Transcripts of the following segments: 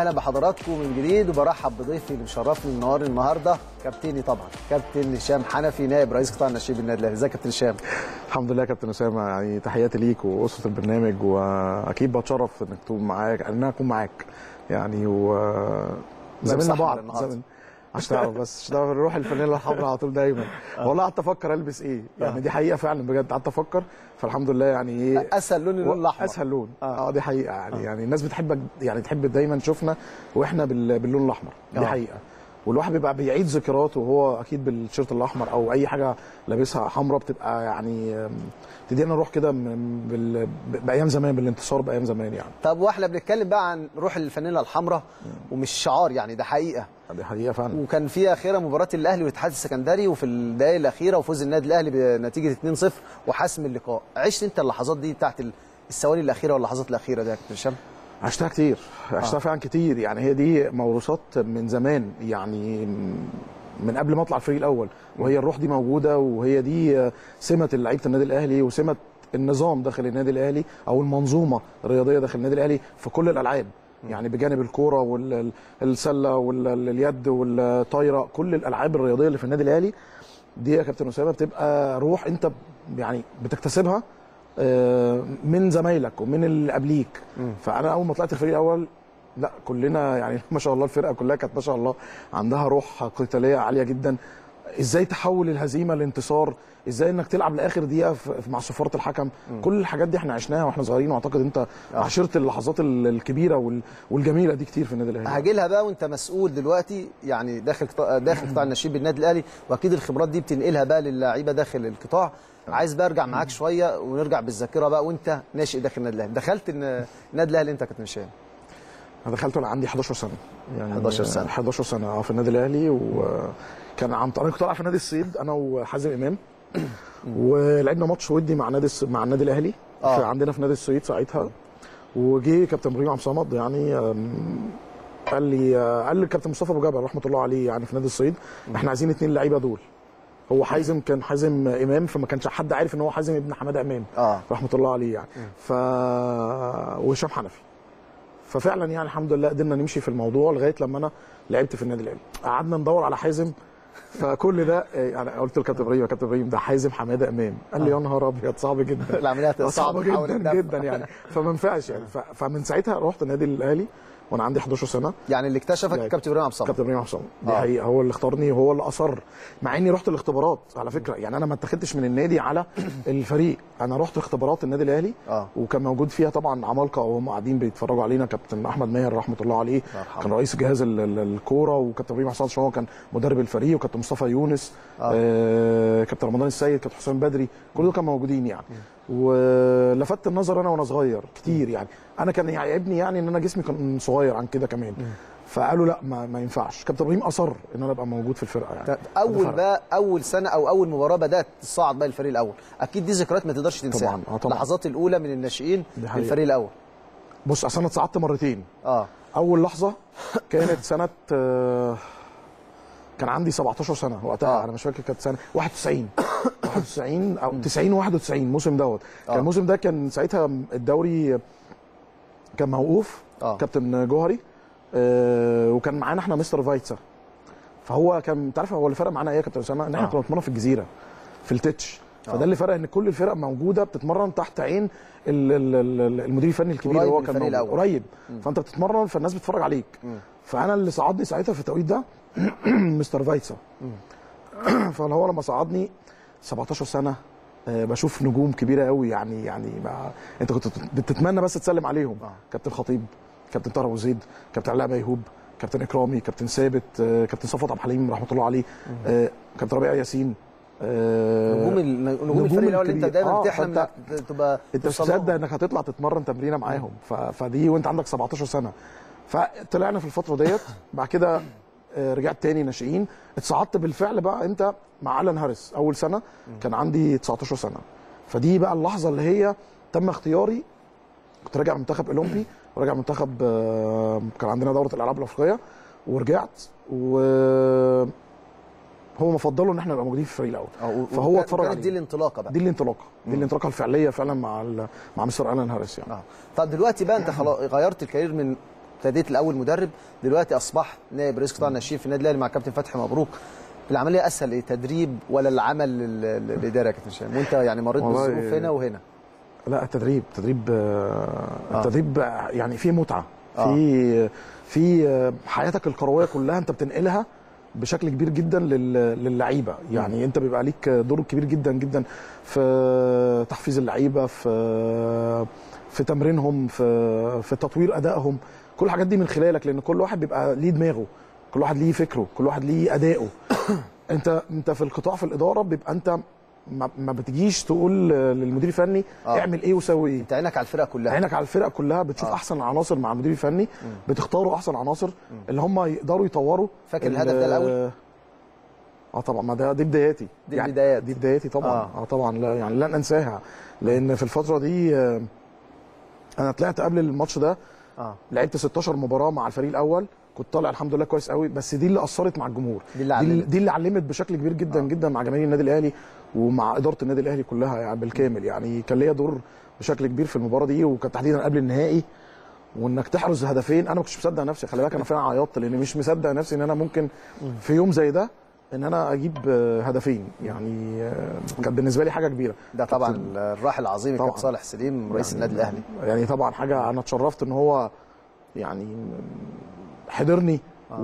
اهلا بحضراتكم من جديد وبرحب بضيفي اللي مشرفني منورني النهارده كابتني طبعا كابتن هشام حنفي نائب رئيس قطاع النشيب النادي الاهلي ازيك يا كابتن هشام الحمد لله يا كابتن اسامه يعني تحياتي ليك واسره البرنامج واكيد بتشرف انك تكون معاك ان انا اكون معاك يعني و زميلنا صح بعض النهاردة. زمن عشان تعرف بس عشان تعرف نروح الفانيلا الحمراء على طول دايما والله قعدت افكر البس ايه يعني دي حقيقه فعلا بجد قعدت افكر فالحمد لله يعني ايه اسهل لون اللون الاحمر اسهل لون آه. اه, دي حقيقه يعني يعني الناس بتحبك يعني تحب دايما تشوفنا واحنا بال- باللون الاحمر دي آه. حقيقه والواحد بيبقى بيعيد ذكرياته وهو اكيد بالتيشيرت الاحمر او اي حاجه لابسها حمراء بتبقى يعني آم، تدينا نروح كده من- بال- بايام زمان بالانتصار بايام زمان يعني طب واحنا بنتكلم بقى عن روح الفانيلا الحمراء ومش شعار يعني ده حقيقه دي حقيقه فعلا وكان في اخيرا مباراه الاهلي والاتحاد السكندري وفي الدقائق الاخيره وفوز النادي الاهلي بنتيجه 2-0 وحسم اللقاء عشت انت اللحظات دي بتاعت ال- الثواني الاخيره واللحظات الاخيره دي يا كابتن هشام عشتها كتير عشتها فعلا كتير يعني هي دي موروثات من زمان يعني من قبل ما اطلع الفريق الاول وهي الروح دي موجوده وهي دي سمه لعيبه النادي الاهلي وسمه النظام داخل النادي الاهلي او المنظومه الرياضيه داخل النادي الاهلي في كل الالعاب يعني بجانب الكوره والسله واليد والطايره كل الالعاب الرياضيه اللي في النادي الاهلي دي يا كابتن اسامه بتبقى روح انت يعني بتكتسبها آه، من زمايلك ومن اللي قبليك فانا اول ما طلعت الفريق الاول لا كلنا يعني ما شاء الله الفرقه كلها كانت ما شاء الله عندها روح قتاليه عاليه جدا ازاي تحول الهزيمه لانتصار ازاي انك تلعب لاخر دقيقه في- مع صفاره الحكم كل الحاجات دي احنا عشناها واحنا صغيرين واعتقد انت عشرت اللحظات ال- الكبيره وال- والجميله دي كتير في النادي الاهلي هاجي لها بقى وانت مسؤول دلوقتي يعني داخل قطاع داخل قطاع النشيب بالنادي الاهلي واكيد الخبرات دي بتنقلها بقى للاعيبه داخل القطاع عايز بقى ارجع معاك شويه ونرجع بالذاكره بقى وانت ناشئ داخل النادي الاهلي دخلت الن- النادي الاهلي انت يا كابتن هشام انا دخلت وانا عندي 11 سنه يعني 11 سنة. 11 سنه اه في النادي الاهلي وكان عن طريق كنت طالع في نادي الصيد انا وحازم امام ولعبنا ماتش ودي مع نادي الص- مع النادي الاهلي آه. في عندنا في نادي الصيد ساعتها وجي كابتن ابراهيم عبد الصمد يعني أم، قال لي قال لي كابتن مصطفى ابو جبل رحمه الله عليه يعني في نادي الصيد احنا عايزين اثنين لعيبه دول هو حازم كان حازم امام فما كانش حد عارف ان هو حازم ابن حماده امام اه رحمه الله عليه يعني ف وهشام حنفي ففعلا يعني الحمد لله قدرنا نمشي في الموضوع لغايه لما انا لعبت في النادي الاهلي قعدنا ندور على حازم فكل ده يعني قلت لكابتن ابراهيم يا كابتن ابراهيم ده حازم حماده امام قال لي يا نهار ابيض صعب جدا العمليه هتبقى صعبه صعبه تحاول جدا تدافع. جدا يعني فما ينفعش يعني ف- فمن ساعتها رحت النادي الاهلي وانا عندي 11 سنه يعني اللي اكتشفك يعني كابتن ابراهيم عبد الصمد كابتن ابراهيم حسام دي آه. حقيقه هو اللي اختارني وهو اللي اصر مع اني رحت الاختبارات على فكره يعني انا ما اتخذتش من النادي على الفريق انا رحت اختبارات النادي الاهلي آه. وكان موجود فيها طبعا عمالقه وهم قاعدين بيتفرجوا علينا كابتن احمد ماهر رحمه الله عليه الله يرحمه. كان رئيس جهاز ال- ال- الكوره وكابتن ابراهيم حسام عشان هو كان مدرب الفريق وكابتن مصطفى يونس آه. آه كابتن رمضان السيد كابتن حسام بدري كل دول كانوا موجودين يعني ولفت النظر انا وانا صغير كتير يعني انا كان يعجبني يعني ان انا جسمي كان صغير عن كده كمان فقالوا لا ما, ما ينفعش كابتن ابراهيم اصر ان انا ابقى موجود في الفرقه يعني طب اول ده فرق. بقى اول سنه او اول مباراه بدات تصعد بقى الفريق الاول اكيد دي ذكريات ما تقدرش تنساها طبعاً، آه طبعاً. اللحظات الاولى من الناشئين دي حقيقة. للفريق الاول بص اصل انا اتصعدت مرتين اه اول لحظه كانت سنه آه، كان عندي 17 سنه وقتها آه. آه. انا مش فاكر كانت سنه 91 91 او 90 91 الموسم دوت كان آه. الموسم ده كان ساعتها الدوري كان موقوف آه. كابتن جوهري آه، وكان معانا احنا مستر فايتسا فهو كان انت عارف هو اللي فرق معانا ايه يا كابتن اسامه ان احنا آه. كنا بنتمرن في الجزيره في التتش فده اللي فرق ان كل الفرق موجوده بتتمرن تحت عين ال- ال- ال- المدير الفني الكبير قريب هو من كان الفريق موجود. الأول. قريب فانت بتتمرن فالناس بتتفرج عليك فانا اللي صعدني ساعتها في التوقيت ده مستر فايتسا فاللي هو لما صعدني 17 سنه آه، بشوف نجوم كبيره قوي يعني يعني ما انت كنت بتتمنى بس تسلم عليهم آه. كابتن خطيب كابتن طارق أبو زيد كابتن علاء ميهوب كابتن اكرامي كابتن ثابت آه، كابتن صفوت عبد الحليم رحمه الله عليه آه، كابتن ربيع ياسين آه، نجوم ال- نجوم الفريق الاول اللي انت الكبير. دايما آه، بتحلم فأنت- انك تبقى انت مش توصل لهم. مصدق انك هتطلع تتمرن تمرينه معاهم ف... فدي وانت عندك 17 سنه فطلعنا في الفتره ديت بعد كده آه، رجعت تاني ناشئين اتصعدت بالفعل بقى انت مع الان هاريس اول سنه كان عندي 19 سنه فدي بقى اللحظه اللي هي تم اختياري كنت راجع منتخب اولمبي وراجع منتخب آه، كان عندنا دوره الالعاب الافريقيه ورجعت و هو مفضله ان احنا نبقى موجودين في الفريق الاول آه، و- فهو وكانت- اتفرج كانت دي عليه. الانطلاقه بقى دي الانطلاقه دي الانطلاقه الفعليه فعلا مع ال... مع مستر الان هاريس يعني اه طب دلوقتي بقى انت خلاص غيرت الكارير من ابتديت الاول مدرب دلوقتي اصبحت نائب رئيس قطاع الناشئين في النادي الاهلي مع كابتن فتحي مبروك العمليه اسهل ايه تدريب ولا العمل ال- ال- الاداري يا كابتن هشام وانت يعني مريت والله- بالظروف هنا وهنا لا التدريب التدريب آه. التدريب يعني فيه متعه آه. في في حياتك الكرويه كلها انت بتنقلها بشكل كبير جدا لل- للعيبه يعني انت بيبقى ليك دور كبير جدا جدا في تحفيز اللعيبه في في تمرينهم في في تطوير ادائهم كل الحاجات دي من خلالك لان كل واحد بيبقى ليه دماغه كل واحد ليه فكره كل واحد ليه اداؤه انت انت في القطاع في الاداره بيبقى انت ما, ما بتجيش تقول للمدير الفني آه. اعمل ايه وسوي ايه انت عينك على الفرقه كلها عينك على الفرقه كلها بتشوف آه. آه. احسن العناصر مع المدير الفني بتختاروا احسن عناصر اللي هم يقدروا يطوروا فاكر ال- الهدف ده الأول؟ اه طبعا ما ده دي بداياتي دي يعني البدايات. دي بداياتي طبعا آه. اه, آه طبعا لا يعني لن انساها لان في الفتره دي آه، انا طلعت قبل الماتش ده اه لعبت 16 مباراه مع الفريق الاول كنت طالع الحمد لله كويس قوي بس دي اللي اثرت مع الجمهور دي اللي دي, علمت. دي اللي علمت بشكل كبير جدا آه. آه. جدا مع جماهير النادي الاهلي ومع اداره النادي الاهلي كلها يعني بالكامل يعني كان ليا دور بشكل كبير في المباراه دي وكان تحديدا قبل النهائي وانك تحرز هدفين انا ما كنتش مصدق نفسي خلي بالك انا فعلا عيطت لان مش مصدق نفسي ان انا ممكن في يوم زي ده ان انا اجيب آه، هدفين يعني آه، كانت بالنسبه لي حاجه كبيره ده طبعا الراحل العظيم طبعا. الكابتن صالح سليم رئيس النادي الاهلي يعني طبعا حاجه انا اتشرفت ان هو يعني حضرني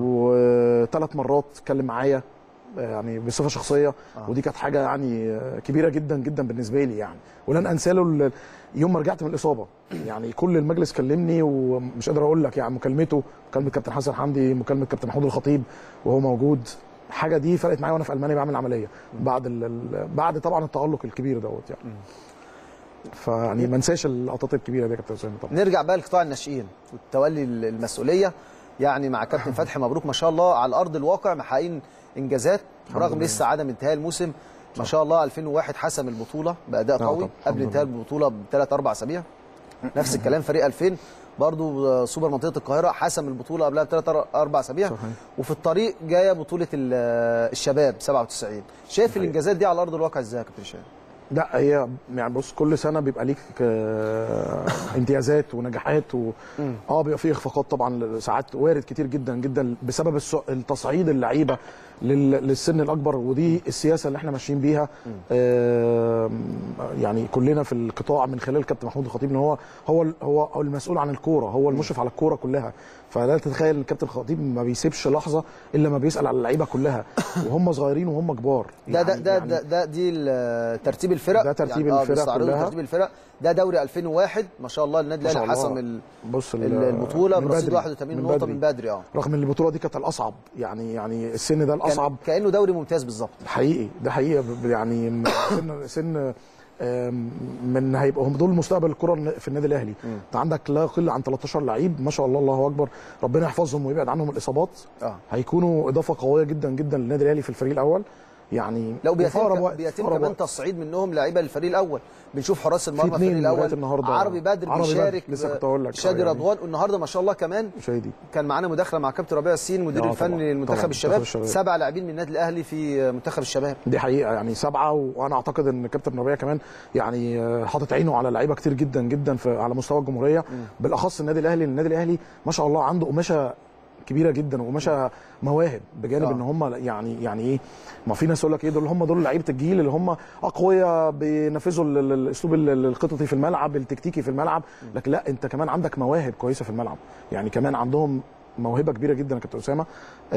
وثلاث مرات اتكلم معايا يعني بصفه شخصيه آه. ودي كانت حاجه يعني كبيره جدا جدا بالنسبه لي يعني ولن انسى له ال- يوم ما رجعت من الاصابه يعني كل المجلس كلمني ومش قادر اقول لك يعني مكالمته مكالمه كابتن حسن حمدي مكالمه كابتن محمود الخطيب وهو موجود حاجه دي فرقت معايا وانا في المانيا بعمل عمليه بعد ال- ال- بعد طبعا التالق الكبير دوت يعني فيعني ما انساش اللقطات الكبيره دي يا كابتن اسامه طبعا نرجع بقى لقطاع الناشئين والتولي المسؤوليه يعني مع كابتن فتحي مبروك ما شاء الله على ارض الواقع محققين انجازات برغم لله. لسه عدم انتهاء الموسم ما شاء الله 2001 حسم البطوله باداء آه قوي طبعا. قبل الحمد انتهاء البطوله بثلاث اربع اسابيع نفس الكلام فريق 2000 برضو آه، سوبر منطقه القاهره حسم البطوله قبلها بثلاث اربع اسابيع صحيح. وفي الطريق جايه بطوله ال- آه، الشباب 97 شايف الانجازات دي على ارض الواقع ازاي يا كابتن هشام لا هي يعني بص كل سنه بيبقى ليك آه، امتيازات ونجاحات و... اه بيبقى فيه اخفاقات طبعا ساعات وارد كتير جدا جدا بسبب الس- التصعيد اللعيبه لل... للسن الاكبر ودي السياسه اللي احنا ماشيين بيها آه يعني كلنا في القطاع من خلال كابتن محمود الخطيب ان هو هو ال- هو هو المسؤول عن الكوره هو المشرف على الكوره كلها فلا تتخيل ان الكابتن الخطيب ما بيسيبش لحظه الا ما بيسال على اللعيبه كلها وهم صغيرين وهم كبار ده ده يعني- ده, يعني ده, ده دي ال- ترتيب الفرق ده ترتيب يعني آه الفرق بيستعرضوا كلها. ترتيب الفرق ده دوري 2001 ما شاء الله النادي ما شاء الاهلي الله. حسم ال- بص ال- ال- البطوله من برصيد بدري، 81 من نقطه بدري. من بدري اه رغم ان البطوله دي كانت الاصعب يعني يعني السن ده كان الاصعب كانه دوري ممتاز بالظبط حقيقي ده حقيقي ب- يعني م- سن سن آم، من هيبقوا هم دول مستقبل الكره في النادي الاهلي انت عندك لا يقل عن 13 لعيب ما شاء الله الله اكبر ربنا يحفظهم ويبعد عنهم الاصابات اه هيكونوا اضافه قويه جدا جدا للنادي الاهلي في الفريق الاول يعني لو وفي أقرب بيتم وقت- بيتم في أقرب كمان وقت. تصعيد منهم لعيبه للفريق الاول بنشوف حراس المرمى في اتنين الفريق لغاية الاول النهاردة. عربي بدر عربي بدر، بيشارك لسه ب- كنت هقول لك، شادي آه، يعني. رضوان والنهارده ما شاء الله كمان شادي كان معانا مداخله مع كابتن ربيع السين المدير آه، الفني طبعاً. للمنتخب طبعاً، الشباب منتخب الشباب. سبع لاعبين من النادي الاهلي في منتخب الشباب دي حقيقه يعني سبعه وانا اعتقد ان كابتن ربيع كمان يعني آه، حاطط عينه على لعيبه كتير جدا جدا في على مستوى الجمهوريه بالاخص النادي الاهلي النادي الاهلي ما شاء الله عنده قماشه كبيره جدا وقماشه مواهب بجانب آه. ان هم يعني يعني ايه ما في ناس يقول لك ايه دول هم دول لعيبه الجيل اللي هم اقوياء بينفذوا ال- ال- الاسلوب ال- ال- الخططي في الملعب التكتيكي في الملعب لكن لا انت كمان عندك مواهب كويسه في الملعب يعني كمان عندهم موهبه كبيره جدا يا كابتن اسامه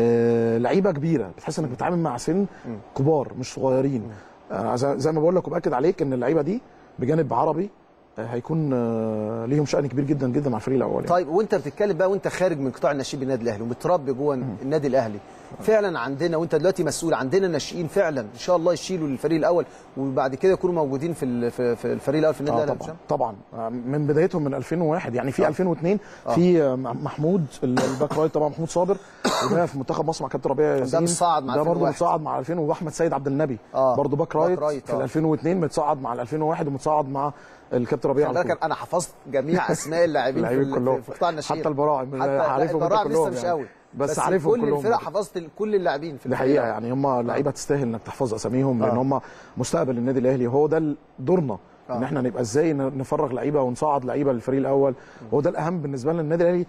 آه لعيبه كبيره بتحس انك بتتعامل مع سن كبار مش صغيرين آه زي زي ما بقول لك وباكد عليك ان اللعيبه دي بجانب عربي آه هيكون آه ليهم شأن كبير جدا جدا مع الفريق الاول يعني. طيب وانت بتتكلم بقى وانت خارج من قطاع الناشئين بالنادي الاهلي ومتربي جوه النادي الاهلي فعلا عندنا وانت دلوقتي مسؤول عندنا ناشئين فعلا ان شاء الله يشيلوا للفريق الاول وبعد كده يكونوا موجودين في ال- في في الفريق الاول في النادي اه الاهلي طبعا هشام؟ طبعا آه، من بدايتهم من 2001 يعني في 2002 في آه، محمود الباك رايت طبعا محمود صابر وده في منتخب مصر مع كابتن ربيع ياسين متصعد مع ده برضه 2001. متصعد مع 2000 واحمد سيد عبد النبي آه، برضه باك باك رايت, رايت، في آه. 2002 متصعد مع 2001 ومتصعد مع الكابتن ربيع خلي على بالك طول. انا حفظت جميع اسماء اللاعبين في, اللاعبين ال- كلهم في قطاع الناشئين حتى البراعم حتى عارفهم البراعم انت لسه كلهم مش يعني. قوي بس عارفهم كل كلهم الفرق برضه. حفظت كل اللاعبين في دي الفريق حقيقه الأول. يعني هم لعيبه تستاهل انك تحفظ اساميهم لان آه. هم مستقبل النادي الاهلي وهو ده دورنا ان آه. احنا نبقى ازاي ن- نفرغ لعيبه ونصعد لعيبه للفريق الاول هو ده الاهم بالنسبه لنا النادي الاهلي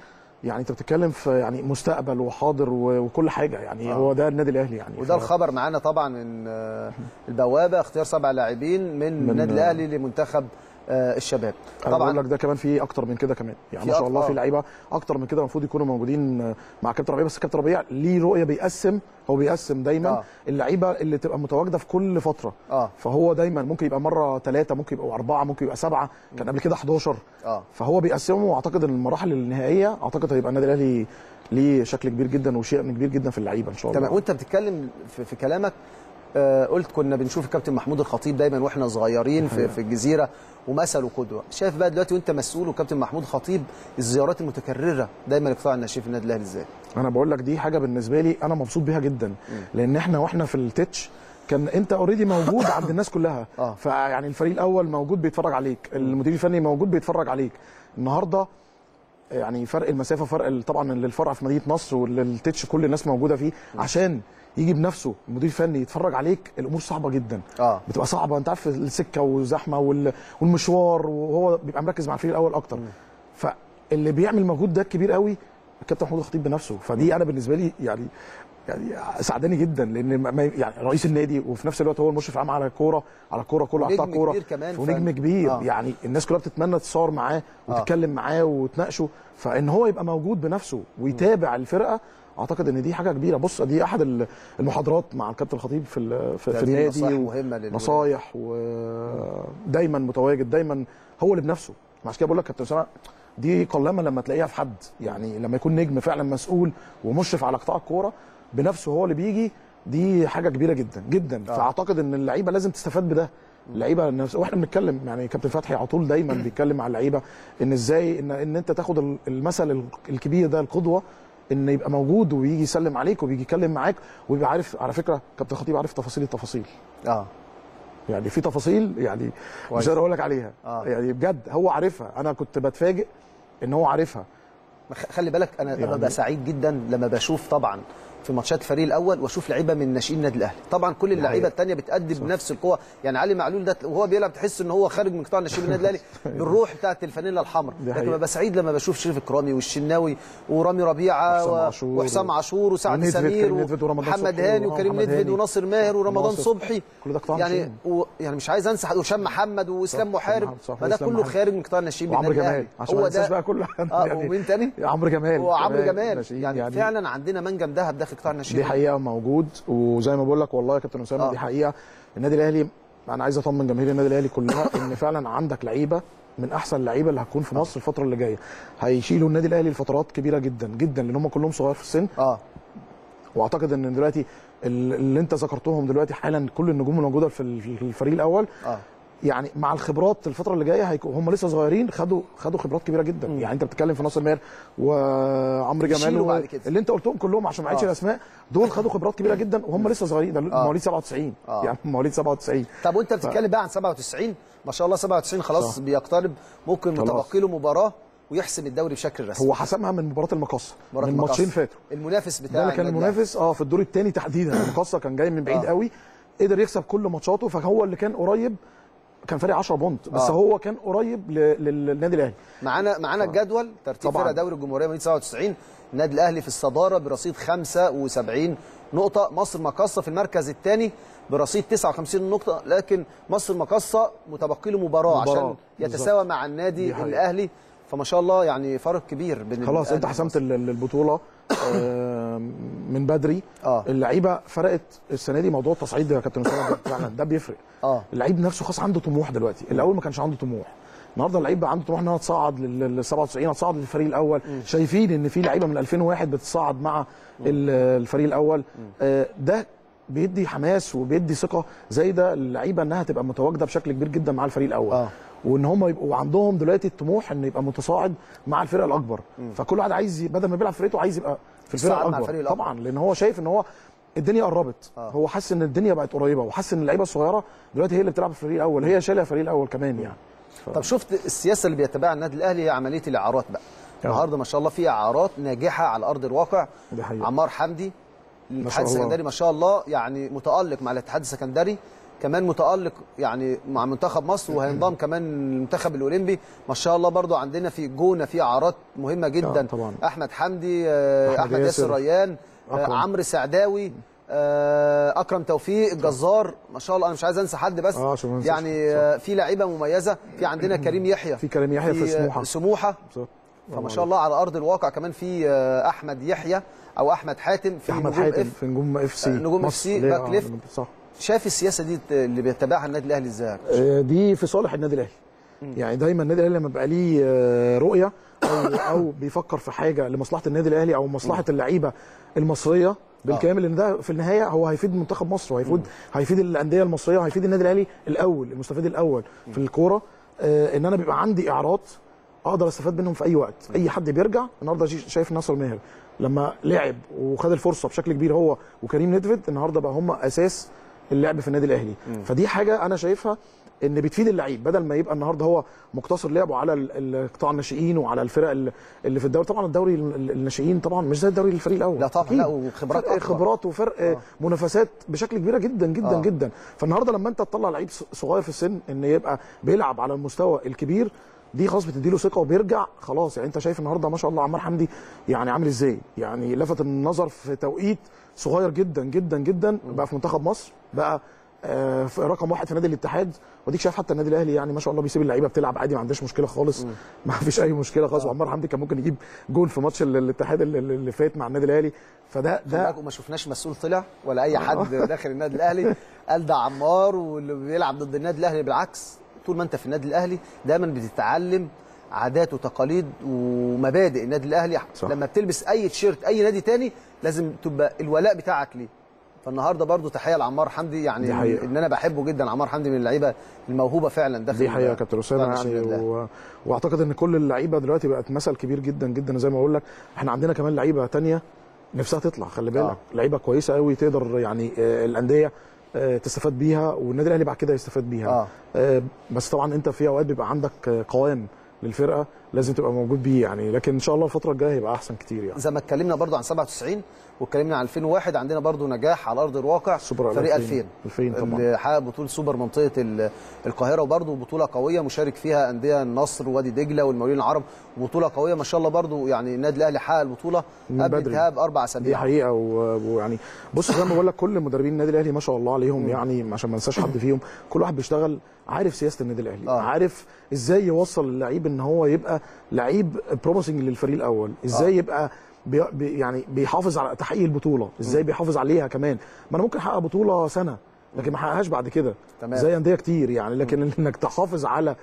يعني انت بتتكلم في يعني مستقبل وحاضر و- وكل حاجه يعني آه. هو ده النادي الاهلي يعني وده ف- الخبر معانا طبعا من آه، البوابه اختيار سبع لاعبين من من- النادي الاهلي لمنتخب آه، الشباب انا بقول طبعا لك ده كمان في اكتر من كده كمان يعني في ما شاء الله أكتر. في لعيبه اكتر من كده المفروض يكونوا موجودين مع كابتن ربيع بس كابتن ربيع ليه رؤيه بيقسم هو بيقسم دايما آه. آه. اللعيبه اللي تبقى متواجده في كل فتره اه فهو دايما ممكن يبقى مره ثلاثه ممكن يبقوا اربعه ممكن يبقى سبعه كان قبل كده 11 اه فهو بيقسمهم واعتقد ان المراحل النهائيه اعتقد هيبقى النادي الاهلي ليه شكل كبير جدا وشيء كبير جدا في اللعيبه ان شاء الله تمام وانت بتتكلم في, في كلامك آه قلت كنا بنشوف الكابتن محمود الخطيب دايما واحنا صغيرين في, في الجزيره ومثل وقدوه شايف بقى دلوقتي وانت مسؤول وكابتن محمود خطيب الزيارات المتكرره دايما لقطاع الناشئين في النادي الاهلي ازاي انا بقول لك دي حاجه بالنسبه لي انا مبسوط بيها جدا لان احنا واحنا في التتش كان انت اوريدي موجود عند الناس كلها آه. فيعني الفريق الاول موجود بيتفرج عليك المدير الفني موجود بيتفرج عليك النهارده يعني فرق المسافه فرق ال- طبعا للفرع في مدينه نصر والتتش كل الناس موجوده فيه عشان يجي بنفسه المدير الفني يتفرج عليك الامور صعبه جدا اه بتبقى صعبه انت عارف السكه وزحمه وال- والمشوار وهو بيبقى مركز مع الفريق الاول اكتر فاللي بيعمل مجهود ده كبير قوي الكابتن محمود الخطيب بنفسه فدي انا بالنسبه لي يعني يعني سعداني جدا لان ما- ما- يعني رئيس النادي وفي نفس الوقت هو المشرف العام على الكوره على الكوره كله على قطاع ونجم الكوره كبير كمان ونجم ف- كبير آه. يعني الناس كلها بتتمنى تتصور معاه وتتكلم معاه وتناقشه فان هو يبقى موجود بنفسه ويتابع الفرقه اعتقد ان دي حاجه كبيره بص دي احد ال- المحاضرات مع الكابتن الخطيب في ال- في, في دي النادي نصائح و- مهمه للولاد. نصايح ودايما متواجد دايما هو اللي بنفسه عشان كده بقول لك كابتن اسامه دي قلما لما تلاقيها في حد يعني لما يكون نجم فعلا مسؤول ومشرف على قطاع الكوره بنفسه هو اللي بيجي دي حاجه كبيره جدا جدا آه. فاعتقد ان اللعيبه لازم تستفاد بده اللعيبه نفس واحنا بنتكلم يعني كابتن فتحي على طول دايما بيتكلم مع اللعيبه ان ازاي ان ان انت تاخد ال- المثل ال- الكبير ده القدوه ان يبقى موجود ويجي يسلم عليك وبيجي يتكلم معاك ويبقى عارف على فكره كابتن خطيب عارف تفاصيل التفاصيل اه يعني في تفاصيل يعني كويس. مش قادر اقول لك عليها آه. يعني بجد هو عارفها انا كنت بتفاجئ ان هو عارفها خ- خلي بالك انا انا يعني- ببقى سعيد جدا لما بشوف طبعا في ماتشات الفريق الاول واشوف لعيبه من ناشئين النادي الاهلي طبعا كل اللعيبه حقيقة. الثانيه بتأدي بنفس القوه يعني علي معلول ده وهو بيلعب تحس ان هو خارج من قطاع الناشئين النادي الاهلي بالروح بتاعت الفانيلا الحمراء دي لكن حقيقة. ببقى سعيد لما بشوف شريف الكرامي والشناوي ورامي ربيعه وحسام و- عاشور وحسام عاشور وسعد ونيدفيد، سمير كريم نيدفيد ورمضان ومحمد صبحي هاني وكريم ومحمد نيدفيد هاني وناصر ماهر ورمضان وناصر. صبحي كل ده قطاع يعني ناشئين. و يعني مش عايز انسى وهشام محمد واسلام صح، محارب محمد صح، ما ده وإسلام كله محارب. خارج من قطاع الناشئين وعمرو بالنادي جمال الأهلي. عشان ما هو ننساش ده بقى كل اه ومين تاني؟ عمرو جمال وعمرو كمان جمال ناشئين. يعني, يعني فعلا عندنا منجم ذهب داخل قطاع الناشئين دي حقيقه موجود وزي ما بقول لك والله يا كابتن اسامه آه. دي حقيقه النادي الاهلي انا عايز اطمن جماهير النادي الاهلي كلها ان فعلا عندك لعيبه من احسن اللعيبه اللي هتكون في مصر الفتره اللي جايه هيشيلوا النادي الاهلي لفترات كبيره جدا جدا لان هم كلهم صغار في السن اه واعتقد ان دلوقتي ال- اللي انت ذكرتهم دلوقتي حالا كل النجوم الموجوده في ال- في الفريق الاول اه يعني مع الخبرات الفتره اللي جايه هيكون هم لسه صغيرين خدوا خدوا خبرات كبيره جدا مم. يعني انت بتتكلم في ناصر ماهر وعمرو جمال يشيلوا و... بعد كده. اللي انت قلتهم كلهم عشان ما عيدش آه. الاسماء دول خدوا خبرات كبيره جدا وهم لسه صغيرين ده آه. مواليد 97 آه. يعني مواليد 97 طب وانت بتتكلم بقى عن 97 ما شاء الله 97 خلاص صح. بيقترب ممكن خلاص. متبقي له مباراه ويحسم الدوري بشكل رسمي هو حسمها من مباراه المقصه مباراة من المقص. ماتشين فاتوا المنافس بتاع ده اللي كان النادي الأهلي. المنافس اه في الدور الثاني تحديدا المقصه كان جاي من بعيد آه. قوي قدر يكسب كل ماتشاته فهو اللي كان قريب كان فارق 10 بونت بس آه. هو كان قريب ل- لل- للنادي الاهلي معانا معانا الجدول ترتيب طبعاً. فرق دوري الجمهوريه مواليد 97 النادي الاهلي في الصداره برصيد 75 نقطه مصر مقصه في المركز الثاني برصيد 59 نقطه لكن مصر مقصه متبقي له مباراه, مباراة. عشان يتساوى مع النادي دي حقيقة. الاهلي فما شاء الله يعني فرق كبير بين خلاص الأهلي انت حسمت ومصر. ال- ال- البطوله آه، من بدري اه اللعيبه فرقت السنه دي موضوع التصعيد ده يا كابتن اسامه ده فعلا ده بيفرق اه اللعيب نفسه خلاص عنده طموح دلوقتي الاول ما كانش عنده طموح النهارده اللعيب بقى عنده طموح ان هو تصعد لل 97 تصعد للفريق الاول شايفين ان في لعيبه من 2001 بتصعد مع ال- الفريق الاول آه، ده بيدي حماس وبيدي ثقه زي ده اللعيبه انها تبقى متواجده بشكل كبير جدا مع الفريق الاول آه. وان هم يبقوا عندهم دلوقتي الطموح انه يبقى متصاعد مع الفرقه الاكبر فكل واحد عايز ي- بدل ما بيلعب في فرقته عايز يبقى في الفرقه يصعد مع الاكبر الفريق الأكبر. طبعا لان هو شايف ان هو الدنيا قربت آه. هو حس ان الدنيا بقت قريبه وحس ان اللعيبه الصغيره دلوقتي هي اللي بتلعب في الفريق الاول هي شايله الفريق الاول كمان يعني طب شفت السياسه اللي بيتبعها النادي الاهلي هي عمليه الاعارات بقى آه. النهارده ما شاء الله في اعارات ناجحه على ارض الواقع دي حقيقة. عمار حمدي الاتحاد الله. السكندري ما شاء الله يعني متالق مع الاتحاد السكندري كمان متالق يعني مع منتخب مصر وهينضم كمان المنتخب الاولمبي ما شاء الله برضو عندنا في جونه في اعراض مهمه جدا طبعاً. احمد حمدي آه، أحمد احمد ياسر ياسر. ريان آه، أكرم. عمرو سعداوي آه، اكرم توفيق الجزار ما شاء الله انا مش عايز انسى حد بس آه، عشان ما ننساش. يعني صح. آه، في لعيبه مميزه في عندنا كريم يحيى في كريم يحيى في آه، سموحة. سموحه بالظبط. فما شاء الله على ارض الواقع كمان في آه، احمد يحيى او احمد حاتم في احمد نجوم حاتم اف في نجوم اف سي نجوم مصر. FC اللي هي- باك ليفت. آه، صح شايف السياسه دي اللي بيتبعها النادي الاهلي ازاي آه، دي في صالح النادي الاهلي يعني دايما النادي الاهلي لما بيبقى ليه آه، رؤيه او او بيفكر في حاجه لمصلحه النادي الاهلي او مصلحه اللعيبه المصريه بالكامل لان ده في النهايه هو هيفيد منتخب مصر وهيفيد هيفيد الانديه المصريه وهيفيد النادي الاهلي الاول المستفيد الاول في الكوره آه، ان انا بيبقى عندي اعراض اقدر استفاد منهم في اي وقت اي حد بيرجع النهارده شي- شايف ناصر ماهر لما لعب وخد الفرصه بشكل كبير هو وكريم ندفد النهارده بقى هم اساس اللعب في النادي الاهلي فدي حاجه انا شايفها ان بتفيد اللعيب بدل ما يبقى النهارده هو مقتصر لعبه على ال- ال- قطاع الناشئين وعلى الفرق ال- اللي في الدوري طبعا الدوري ال- ال- الناشئين طبعا مش زي الدوري الفريق الاول لا طبعا، أكيد. لا، وخبرات فرق أكبر. خبرات وفرق آه. منافسات بشكل كبيره جدا جدا آه. آه. جدا فالنهارده لما انت تطلع لعيب ص- صغير في السن ان يبقى بيلعب على المستوى الكبير دي خلاص بتديله ثقه وبيرجع خلاص يعني انت شايف النهارده ما شاء الله عمار حمدي يعني عامل ازاي يعني لفت النظر في توقيت صغير جدا جدا جدا بقى في منتخب مصر بقى آه، في رقم واحد في نادي الاتحاد وديك شايف حتى النادي الاهلي يعني ما شاء الله بيسيب اللعيبه بتلعب عادي ما عندهاش مشكله خالص ما فيش اي مشكله خالص وعمار حمدي كان ممكن يجيب جول في ماتش ال- الاتحاد اللي- اللي فات مع النادي الاهلي فده ده ده وما شفناش مسؤول طلع ولا اي حد داخل النادي الاهلي قال ده عمار واللي بيلعب ضد النادي الاهلي بالعكس طول ما انت في النادي الاهلي دايما بتتعلم عادات وتقاليد ومبادئ النادي الاهلي صح. لما بتلبس اي تيشيرت اي نادي تاني لازم تبقى الولاء بتاعك ليه فالنهارده برضو تحيه لعمار حمدي يعني دي حقيقة. ان انا بحبه جدا عمار حمدي من اللعيبه الموهوبه فعلا داخل دي حقيقه يا كابتن اسامه قطاع يعني الناشئين لله. و... واعتقد ان كل اللعيبه دلوقتي بقت مثل كبير جدا جدا زي ما بقول لك احنا عندنا كمان لعيبه تانية نفسها تطلع خلي بالك آه. لعيبه كويسه قوي تقدر يعني آه، الانديه آه، تستفاد بيها والنادي الاهلي بعد كده يستفاد بيها آه. آه، بس طبعا انت في اوقات بيبقى عندك آه، قوام للفرقه لازم تبقى موجود بيه يعني لكن ان شاء الله الفتره الجايه هيبقى احسن كتير يعني زي ما اتكلمنا برضو عن 97 واتكلمنا عن 2001 عندنا برضو نجاح على ارض الواقع سوبر فريق 2000. 2000 2000 طبعا. اللي حقق بطوله سوبر منطقه ال- القاهره وبرضو بطوله قويه مشارك فيها انديه النصر ووادي دجله والمقاولين العرب بطوله قويه ما شاء الله برضو يعني النادي الاهلي حقق البطوله من قبل بدري. انتهاء باربع دي اسابيع حقيقه و- ويعني بص زي ما بقول لك كل مدربين النادي الاهلي ما شاء الله عليهم يعني عشان ما انساش حد فيهم كل واحد بيشتغل عارف سياسه النادي الاهلي آه. آه. عارف ازاي يوصل اللعيب ان هو يبقى لعيب بروميسنج للفريق الاول ازاي آه. آه. يبقى بي بي يعني بيحافظ على تحقيق البطوله ازاي بيحافظ عليها كمان ما انا ممكن احقق بطوله سنه لكن ما احققهاش بعد كده تمام. زي انديه كتير يعني لكن انك تحافظ على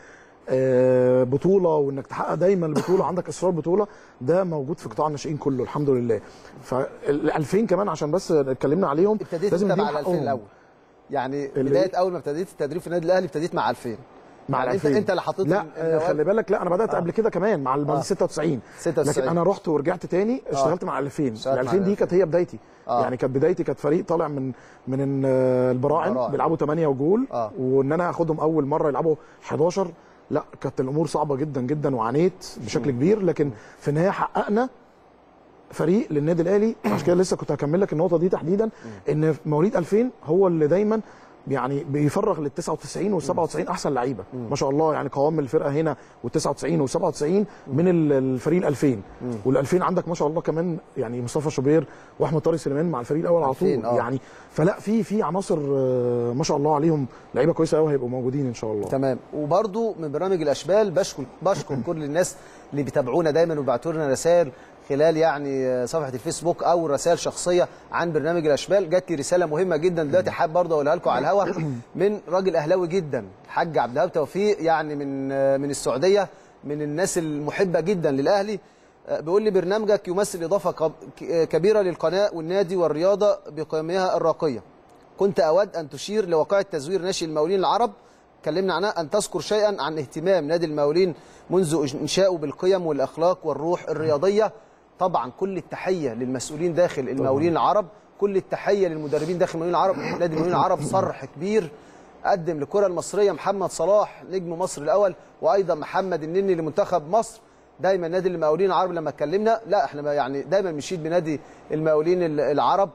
آه، بطوله وانك تحقق دايما البطوله عندك اصرار بطوله ده موجود في قطاع الناشئين كله الحمد لله فال 2000 كمان عشان بس اتكلمنا عليهم ابتديت لازم انت نديهم مع ال 2000 حقهم. الاول يعني اللي- بدايه اول ما ابتديت التدريب في النادي الاهلي ابتديت مع 2000 مع يعني ال انت 2000 انت اللي حطيت لا ال- آه، النواب. خلي بالك لا انا بدات آه. قبل كده كمان مع ال آه. 96 96. لكن انا رحت ورجعت تاني اشتغلت مع ال 2000 اشتغلت ال مع 2000 دي 2000. كانت هي بدايتي آه. يعني كانت بدايتي كانت فريق طالع من من ال- آه، البراعم البراعم. بيلعبوا 8 وجول آه. وان انا اخدهم اول مره يلعبوا 11 لا كانت الامور صعبه جدا جدا وعانيت بشكل كبير لكن في النهايه حققنا فريق للنادي الاهلي عشان كده لسه كنت هكمل لك النقطه دي تحديدا ان مواليد 2000 هو اللي دايما يعني بيفرغ لل 99 وال 97 احسن لعيبه ما شاء الله يعني قوام الفرقه هنا وال 99 وال 97 من ال- الفريق ال 2000 وال 2000 عندك ما شاء الله كمان يعني مصطفى شوبير واحمد طارق سليمان مع الفريق الاول على 2000 طول آه. يعني فلا في في عناصر آه، ما شاء الله عليهم لعيبه كويسه قوي هيبقوا موجودين ان شاء الله تمام وبرضو من برنامج الاشبال بشكر بشكر كل الناس اللي بيتابعونا دايما وبيبعتوا لنا رسائل خلال يعني صفحه الفيسبوك او رسائل شخصيه عن برنامج الاشبال جات لي رساله مهمه جدا دلوقتي حابب برضه اقولها لكم على الهوا من راجل اهلاوي جدا الحاج عبد الوهاب توفيق يعني من من السعوديه من الناس المحبه جدا للاهلي بيقول لي برنامجك يمثل اضافه كب- كبيره للقناه والنادي والرياضه بقيمها الراقيه كنت أود أن تشير لواقع تزوير ناشئ المقاولين العرب كلمنا عنها أن تذكر شيئا عن اهتمام نادي المقاولين منذ إنشائه بالقيم والأخلاق والروح الرياضية طبعا كل التحية للمسؤولين داخل المقاولين العرب كل التحية للمدربين داخل المقاولين العرب نادي المقاولين العرب صرح كبير قدم للكرة المصرية محمد صلاح نجم مصر الأول وأيضا محمد النني لمنتخب مصر دايما نادي المقاولين العرب لما اتكلمنا لا احنا يعني دايما بنشيد بنادي المقاولين العرب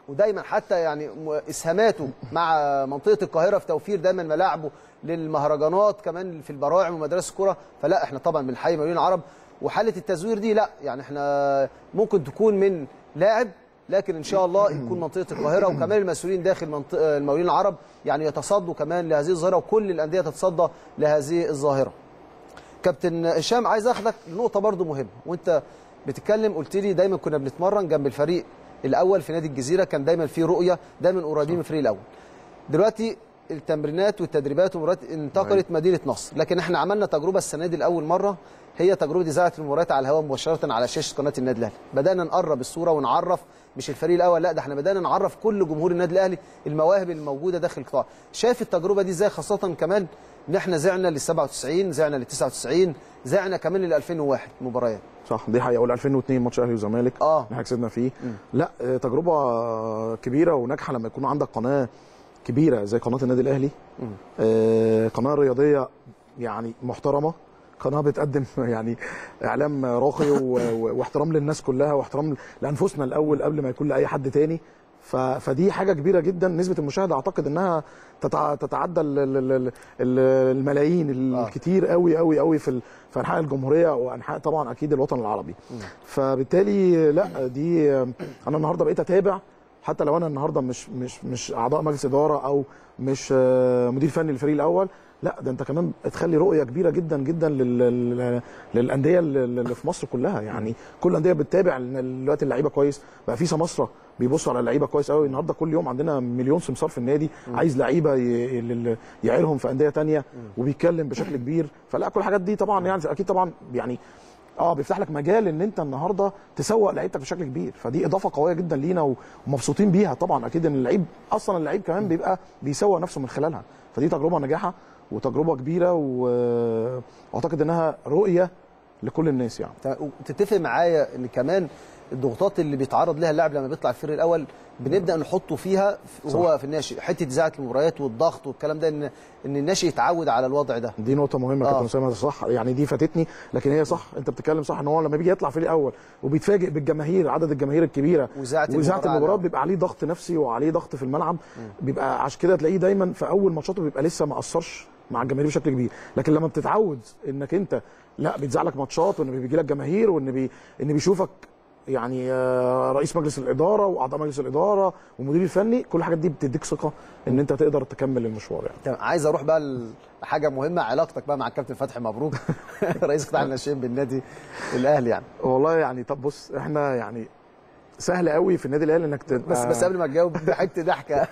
ودايما حتى يعني م- اسهاماته مع منطقه القاهره في توفير دايما ملاعبه للمهرجانات كمان في البراعم ومدارس الكره فلا احنا طبعا بنحيي مقاولين العرب وحاله التزوير دي لا يعني احنا ممكن تكون من لاعب لكن ان شاء الله يكون منطقه القاهره وكمان المسؤولين داخل منطقه المقاولين العرب يعني يتصدوا كمان لهذه الظاهره وكل الانديه تتصدى لهذه الظاهره كابتن هشام عايز اخدك لنقطه برضو مهمه وانت بتتكلم قلت لي دايما كنا بنتمرن جنب الفريق الاول في نادي الجزيره كان دايما في رؤيه دايما قريبين من الفريق الاول دلوقتي التمرينات والتدريبات والمباريات انتقلت مدينه نصر لكن احنا عملنا تجربه السنه دي لاول مره هي تجربه اذاعه المباريات على الهواء مباشره على شاشه قناه النادي الاهلي بدانا نقرب الصوره ونعرف مش الفريق الاول لا ده احنا بدانا نعرف كل جمهور النادي الاهلي المواهب الموجوده داخل القطاع شايف التجربه دي ازاي خاصه كمان ان احنا زعنا لل 97 زعنا لل 99 زعنا كمان لل 2001 مباريات صح دي حقيقه وال 2002 ماتش اهلي وزمالك اه اللي احنا كسبنا فيه لا آه، تجربه كبيره وناجحه لما يكون عندك قناه كبيره زي قناه النادي الاهلي آه، قناه رياضيه يعني محترمه قناه بتقدم يعني اعلام راقي و- و- واحترام للناس كلها واحترام لانفسنا الاول قبل ما يكون لاي حد تاني ف- فدي حاجه كبيره جدا نسبه المشاهده اعتقد انها تتع- تتعدى ال- ال- ال- ال- الملايين آه. الكتير قوي قوي قوي في ال- في انحاء الجمهوريه وانحاء طبعا اكيد الوطن العربي فبالتالي لا دي انا النهارده بقيت اتابع حتى لو انا النهارده مش مش مش اعضاء مجلس اداره او مش آه، مدير فني للفريق الاول لا ده انت كمان تخلي رؤيه كبيره جدا جدا لل- لل- للانديه اللي اللي في مصر كلها يعني كل الانديه بتتابع إن دلوقتي اللعيبه كويس بقى في سماسره بيبصوا على اللعيبه كويس قوي النهارده كل يوم عندنا مليون سمسار في النادي عايز لعيبه ي- لل- يعيرهم في انديه تانية وبيتكلم بشكل كبير فلا كل الحاجات دي طبعا يعني اكيد طبعا يعني اه بيفتح لك مجال ان انت النهارده تسوق لعيبتك بشكل كبير فدي اضافه قويه جدا لينا ومبسوطين بيها طبعا اكيد ان اللعيب اصلا اللعيب كمان بيبقى بيسوق نفسه من خلالها فدي تجربه ناجحه وتجربه كبيره و- واعتقد انها رؤيه لكل الناس يعني ت- وتتفق معايا ان كمان الضغوطات اللي بيتعرض لها اللاعب لما بيطلع الفريق الاول بنبدا نحطه فيها وهو في الناشئ حته اذاعه المباريات والضغط والكلام ده ان ان الناشئ يتعود على الوضع ده دي نقطة مهمة آه. كابتن أسامة صح يعني دي فاتتني لكن هي صح أنت بتتكلم صح إن هو لما بيجي يطلع فريق أول وبيتفاجئ بالجماهير عدد الجماهير الكبيرة وإذاعة وإذاعة المباراة المباراة على- بيبقى عليه ضغط نفسي وعليه ضغط في الملعب بيبقى عشان كده تلاقيه دايما في أول ماتشاته بيبقى لسه ما أثرش مع الجماهير بشكل كبير لكن لما بتتعود إنك أنت لا بيتذاع لك ماتشات وإن بيجي لك جماهير وإن بي إن بيشوفك يعني آه، رئيس مجلس الاداره واعضاء مجلس الاداره والمدير الفني كل الحاجات دي بتديك ثقه ان انت تقدر تكمل المشوار يعني تمام. عايز اروح بقى لحاجه مهمه علاقتك بقى مع الكابتن فتحي مبروك رئيس قطاع الناشئين بالنادي الاهلي يعني والله يعني طب بص احنا يعني سهل قوي في النادي الاهلي انك تبقى بس بس قبل ما تجاوب حته ضحكه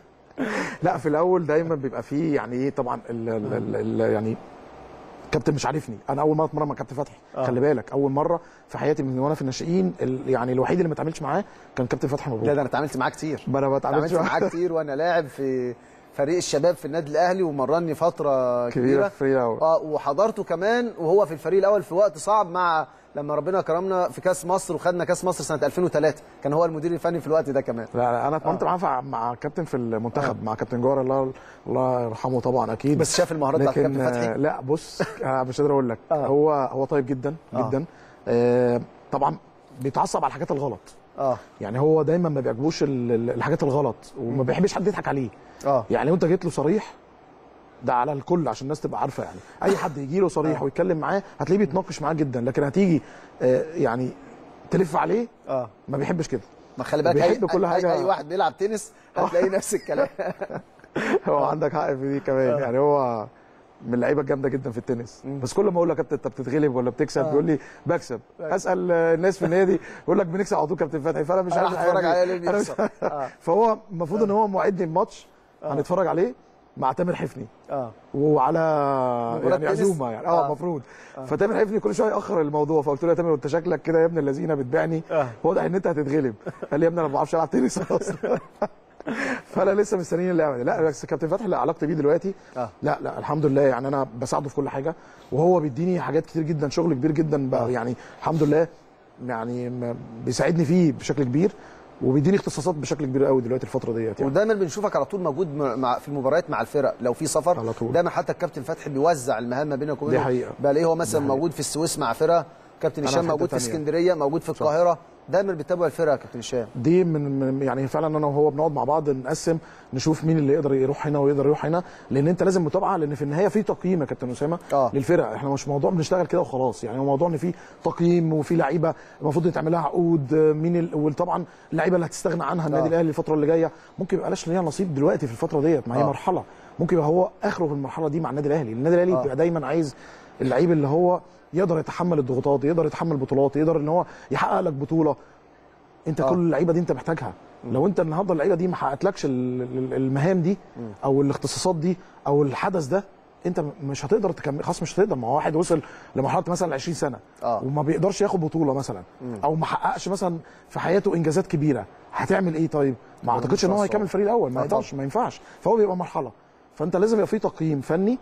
لا في الاول دايما بيبقى فيه يعني ايه طبعا ال ال ال ال يعني كابتن مش عارفني انا اول مره اتمرن مع كابتن فتحي آه. خلي بالك اول مره في حياتي من وانا في الناشئين ال- يعني الوحيد اللي ما اتعاملش معاه كان كابتن فتحي لا مبروك ده انا اتعاملت معاه كتير ما انا ما اتعاملتش اتعاملت معاه معاه كتير وانا لاعب في فريق الشباب في النادي الاهلي ومرني فتره كبيره كبيره في الفريق الاول اه وحضرته كمان وهو في الفريق الاول في وقت صعب مع لما ربنا كرمنا في كاس مصر وخدنا كاس مصر سنه 2003 كان هو المدير الفني في الوقت ده كمان لا لا انا اتمرنت معاه فع- مع كابتن في المنتخب مع كابتن جوهر الله الله يرحمه طبعا اكيد بس شاف المهارات بتاعت لكن كابتن فتحي آه، لا بص آه، مش قادر اقول لك آه. هو هو طيب جدا آه. جدا آه، طبعا بيتعصب على الحاجات الغلط اه يعني هو دايما ما بيعجبوش ال- ال- الحاجات الغلط وما بيحبش حد يضحك عليه اه يعني لو انت جيت له صريح ده على الكل عشان الناس تبقى عارفه يعني اي حد يجي له صريح آه. ويتكلم معاه هتلاقيه بيتناقش معاه جدا لكن هتيجي آه، يعني تلف عليه اه ما بيحبش كده ما خلي بالك اي, بيحب كل أي- حاجة. اي واحد بيلعب تنس هتلاقي نفس الكلام هو عندك حق في دي كمان آه. يعني هو من اللعيبه الجامده جدا في التنس بس كل ما اقول له يا كابتن انت بتتغلب ولا بتكسب آه. بيقول لي بكسب اسال آه، الناس في النادي يقول لك بنكسب على طول كابتن فتحي فانا مش أنا عارف هتفرج الحقيقة عليه دي. ليه أنا مش- بيخسر. آه. فهو المفروض ان هو موعدني الماتش هنتفرج عليه مع تامر حفني اه وعلى مباراة يعني تنس؟ عزومه يعني آه. اه المفروض فتامر حفني كل شويه ياخر الموضوع فقلت له يا تامر انت شكلك كده يا ابن الذين بتبيعني آه. واضح ان انت هتتغلب قال لي يا ابني انا ما بعرفش العب تنس اصلا فانا لسه مستنيين اللعبه دي لا بس كابتن فتحي اللي علاقتي بيه دلوقتي آه. لا لا الحمد لله يعني انا بساعده في كل حاجه وهو بيديني حاجات كتير جدا شغل كبير جدا بقى يعني الحمد لله يعني م- بيساعدني فيه بشكل كبير وبيديني اختصاصات بشكل كبير قوي دلوقتي الفتره ديت يعني ودايما بنشوفك على طول موجود مع- مع في المباريات مع الفرق لو في سفر على طول. دايما حتى الكابتن فتحي بيوزع المهام ما بينك وبينه دي حقيقة. بلاقيه هو مثلا دي حقيقة. موجود في السويس مع فرقه كابتن أنا هشام في حتة موجود في تانية. اسكندريه موجود في القاهره دايما بتتابعوا الفرقه يا كابتن هشام دي من من- يعني فعلا انا وهو بنقعد مع بعض نقسم نشوف مين اللي يقدر يروح هنا ويقدر يروح هنا لان انت لازم متابعه لان في النهايه في تقييم يا كابتن اسامه آه. للفرق احنا مش موضوع بنشتغل كده وخلاص يعني هو موضوع ان في تقييم وفي لعيبه المفروض يتعمل لها عقود آه، مين ال... وطبعا اللعيبه اللي هتستغنى عنها النادي آه. الاهلي الفتره اللي جايه ممكن يبقى لهاش ليها نصيب دلوقتي في الفتره ديت ما هي آه. مرحله ممكن يبقى هو اخره في المرحله دي مع النادي الاهلي النادي الاهلي آه. بيبقى دايما عايز اللعيب اللي هو يقدر يتحمل الضغوطات يقدر يتحمل بطولات يقدر ان هو يحقق لك بطوله انت آه. كل اللعيبه دي انت محتاجها لو انت النهارده اللعيبه دي ما حققتلكش ال- ال- المهام دي او الاختصاصات دي او الحدث ده انت مش هتقدر تكمل خلاص مش هتقدر ما هو واحد وصل لمرحله مثلا 20 سنه آه. وما بيقدرش ياخد بطوله مثلا او ما حققش مثلا في حياته انجازات كبيره هتعمل ايه طيب ما اعتقدش ان هو صعب. هيكمل الفريق الاول ما آه يقدرش ما ينفعش فهو بيبقى مرحله فانت لازم يبقى في تقييم فني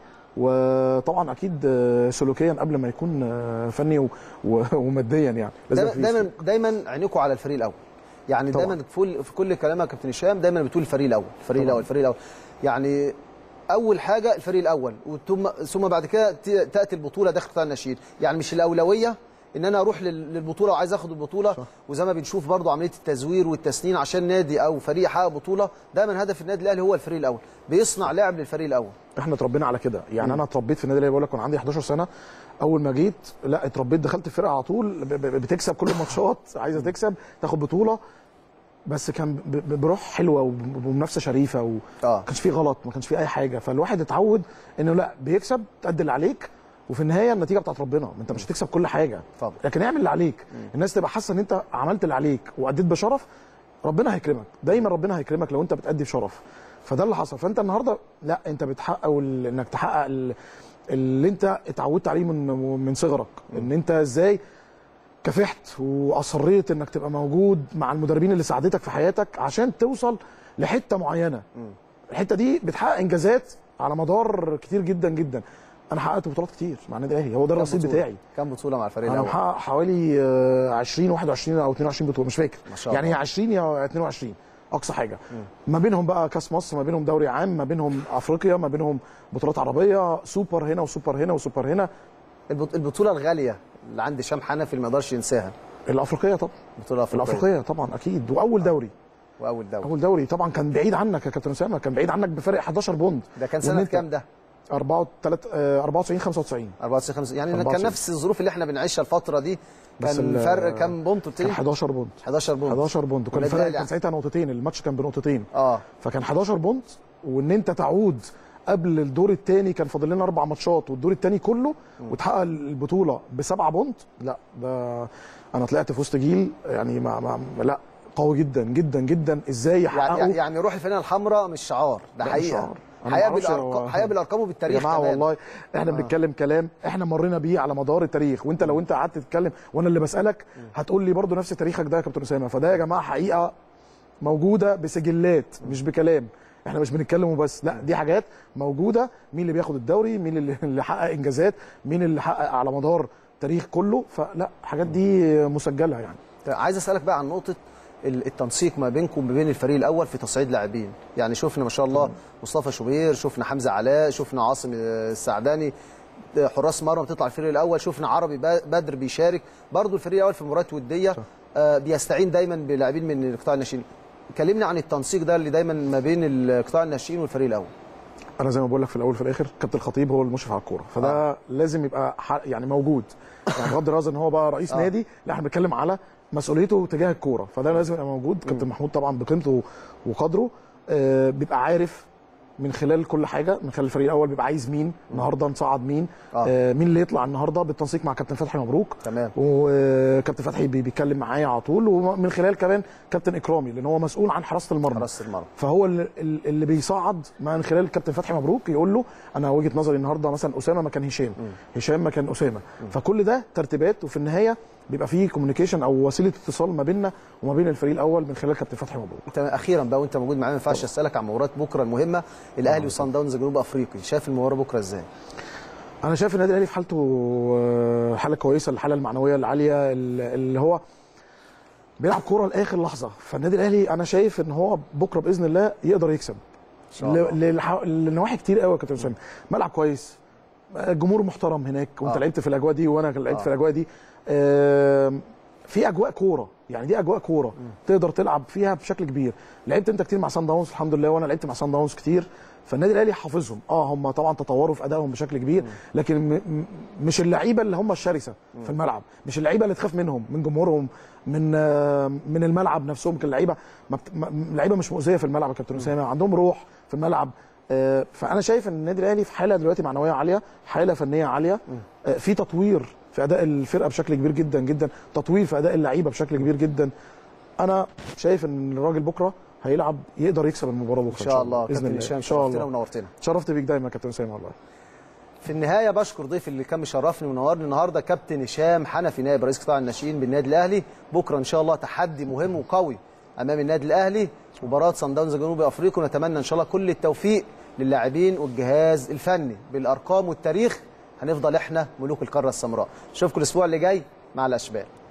وطبعا اكيد آه، سلوكيا قبل ما يكون آه، فني و- و- وماديا يعني لازم دايما في دايما, دايما عينيكم على الفريق الاول يعني طبعاً. دايما في كل في كل كلامك يا كابتن هشام دايما بتقول الفريق الاول الفريق طبعاً. الاول الفريق الاول يعني اول حاجه الفريق الاول ثم ثم بعد كده ت- تاتي البطوله داخل قطاع الناشئين يعني مش الاولويه ان انا اروح لل- للبطوله وعايز اخد البطوله صح. وزي ما بنشوف برضو عمليه التزوير والتسنين عشان نادي او فريق يحقق بطوله دايما هدف النادي الاهلي هو الفريق الاول بيصنع لاعب للفريق الاول احنا اتربينا على كده يعني انا اتربيت في النادي الاهلي بقول لك وانا عندي 11 سنه اول ما جيت لا اتربيت دخلت الفرقه على طول ب- ب- بتكسب كل الماتشات عايزه تكسب تاخد بطوله بس كان ب- ب- بروح حلوه وب- ومنافسه شريفه وما اه كانش فيه غلط ما كانش فيه اي حاجه فالواحد اتعود انه لا بيكسب تأدي اللي عليك وفي النهايه النتيجه بتاعت ربنا ما انت مش هتكسب كل حاجه طبعا. لكن اعمل اللي عليك الناس تبقى حاسه ان انت عملت اللي عليك واديت بشرف ربنا هيكرمك دايما ربنا هيكرمك لو انت بتأدي بشرف فده اللي حصل فانت النهارده لا انت بتحقق ال- انك تحقق ال- اللي انت اتعودت عليه من من صغرك ان انت ازاي كافحت واصريت انك تبقى موجود مع المدربين اللي ساعدتك في حياتك عشان توصل لحته معينه الحته دي بتحقق انجازات على مدار كتير جدا جدا انا حققت بطولات كتير مع النادي الاهلي هو ده كام الرصيد بطولة؟ بتاعي كام بطوله مع الفريق انا الاول محقق حوالي آه، 20 21 او 22 بطوله مش فاكر ما شاء يعني الله. يا 20 يا 22 اقصى حاجه ما بينهم بقى كاس مصر ما بينهم دوري عام ما بينهم افريقيا ما بينهم بطولات عربيه سوبر هنا وسوبر هنا وسوبر هنا البط- البطوله الغاليه اللي عند هشام حنفي اللي ما يقدرش ينساها الافريقيه طبعا البطوله الافريقيه الافريقيه طبعا اكيد واول دوري واول دوري اول دوري طبعا كان بعيد عنك يا كابتن اسامه كان بعيد عنك بفرق 11 بوند ده كان وإن سنه أنت- كام ده 4 3 94 95 94 5 يعني كان 94. نفس الظروف اللي احنا بنعيشها الفتره دي بس كان ال- فرق كام بونت قلت كان لي 11 بوند 11 بونت 11 بوند وكان والنادي الفرق الأهلي كان ساعتها نقطتين الماتش كان بنقطتين اه فكان 11 بونت وان انت تعود قبل الدور الثاني كان فاضل لنا اربع ماتشات والدور الثاني كله وتحقق البطوله بسبعه بونت لا ده انا طلعت في وسط جيل يعني ما, ما لا قوي جدا جدا جدا ازاي يحققوا يعني يعني روح الفانله الحمراء مش شعار ده لا، مش حقيقه شعار. أنا حقيقه معرفش بالارقام هو- حقيقه بالارقام يا وبالتاريخ جماعه كمان. والله احنا بنتكلم كلام احنا مرينا بيه على مدار التاريخ وانت لو انت قعدت تتكلم وانا اللي بسالك هتقول لي برضو نفس تاريخك ده يا كابتن اسامه فده يا جماعه حقيقه موجوده بسجلات مش بكلام احنا مش بنتكلم وبس لا دي حاجات موجوده مين اللي بياخد الدوري مين اللي اللي حقق انجازات مين اللي حقق على مدار تاريخ كله فلا الحاجات دي مسجله يعني عايز اسالك بقى عن نقطه ال- التنسيق ما بينكم وما بين الفريق الاول في تصعيد لاعبين يعني شفنا ما شاء الله مصطفى شوبير شفنا حمزه علاء شفنا عاصم آه، السعداني آه، حراس مرمى بتطلع الفريق الاول شفنا عربي ب- بدر بيشارك برضو الفريق الاول في مباريات وديه آه، بيستعين دايما بلاعبين من قطاع الناشئين كلمني عن التنسيق ده اللي دايما ما بين قطاع الناشئين والفريق الاول انا زي ما بقول لك في الاول وفي الاخر كابتن الخطيب هو المشرف على الكوره فده آه. آه. لازم يبقى ح- يعني موجود يعني بغض النظر ان هو بقى رئيس آه. آه. نادي لا احنا بنتكلم على مسؤوليته تجاه الكوره فده لازم يبقى موجود كابتن محمود طبعا بقيمته وقدره آه بيبقى عارف من خلال كل حاجه من خلال الفريق الاول بيبقى عايز مين النهارده نصعد مين آه. آه. مين اللي يطلع النهارده بالتنسيق مع كابتن فتحي مبروك تمام وكابتن فتحي بي- بيتكلم معايا على طول ومن خلال كمان كابتن اكرامي لان هو مسؤول عن حراسه المرمى حراسه المرمى فهو اللي, اللي بيصعد من خلال الكابتن فتحي مبروك يقول له انا وجهه نظري النهارده مثلا اسامه مكان هشام هشام مكان اسامه فكل ده ترتيبات وفي النهايه بيبقى فيه كوميونيكيشن او وسيله اتصال ما بيننا وما بين الفريق الاول من خلال كابتن فتحي مبروك انت اخيرا بقى وانت موجود معانا ما ينفعش اسالك عن مباراه بكره المهمه الاهلي وصن داونز جنوب افريقي شايف المباراه بكره ازاي انا شايف النادي الاهلي في حالته آه، حاله كويسه الحاله المعنويه العاليه اللي هو بيلعب كوره لاخر لحظه فالنادي الاهلي انا شايف ان هو بكره باذن الله يقدر يكسب شاء الله. ل- للح- لنواحي كتير قوي يا كابتن اسامه ملعب كويس الجمهور محترم هناك وانت آه. لعبت في الاجواء دي وانا لعبت آه. في الاجواء دي آم، في اجواء كوره يعني دي اجواء كوره تقدر تلعب فيها بشكل كبير لعبت انت كتير مع سان داونز الحمد لله وانا لعبت مع سان داونز كتير فالنادي الاهلي حافظهم اه هم طبعا تطوروا في ادائهم بشكل كبير لكن م- م- مش اللعيبه اللي هم الشرسه في الملعب مش اللعيبه اللي تخاف منهم من جمهورهم من آه، من الملعب نفسهم كلعيبه ما بت- ما- لعيبه مش مؤذيه في الملعب يا كابتن اسامه عندهم روح في الملعب آه، فانا شايف ان النادي الاهلي في حاله دلوقتي معنويه عاليه حاله فنيه عاليه آه، في تطوير في اداء الفرقه بشكل كبير جدا جدا تطوير في اداء اللعيبه بشكل كبير جدا انا شايف ان الراجل بكره هيلعب يقدر يكسب المباراه بكره ان شاء الله باذن كابتن الله هشام ان شاء شرفتنا الله ونورتنا شرفت بيك دايما يا كابتن اسامه والله في النهايه بشكر ضيفي اللي كان مشرفني ونورني النهارده كابتن هشام حنفي نائب رئيس قطاع الناشئين بالنادي الاهلي بكره ان شاء الله تحدي مهم وقوي امام النادي الاهلي مباراه صن داونز جنوب افريقيا ونتمنى ان شاء الله كل التوفيق للاعبين والجهاز الفني بالارقام والتاريخ هنفضل احنا ملوك القاره السمراء اشوفكم الاسبوع اللي جاي مع الاشبال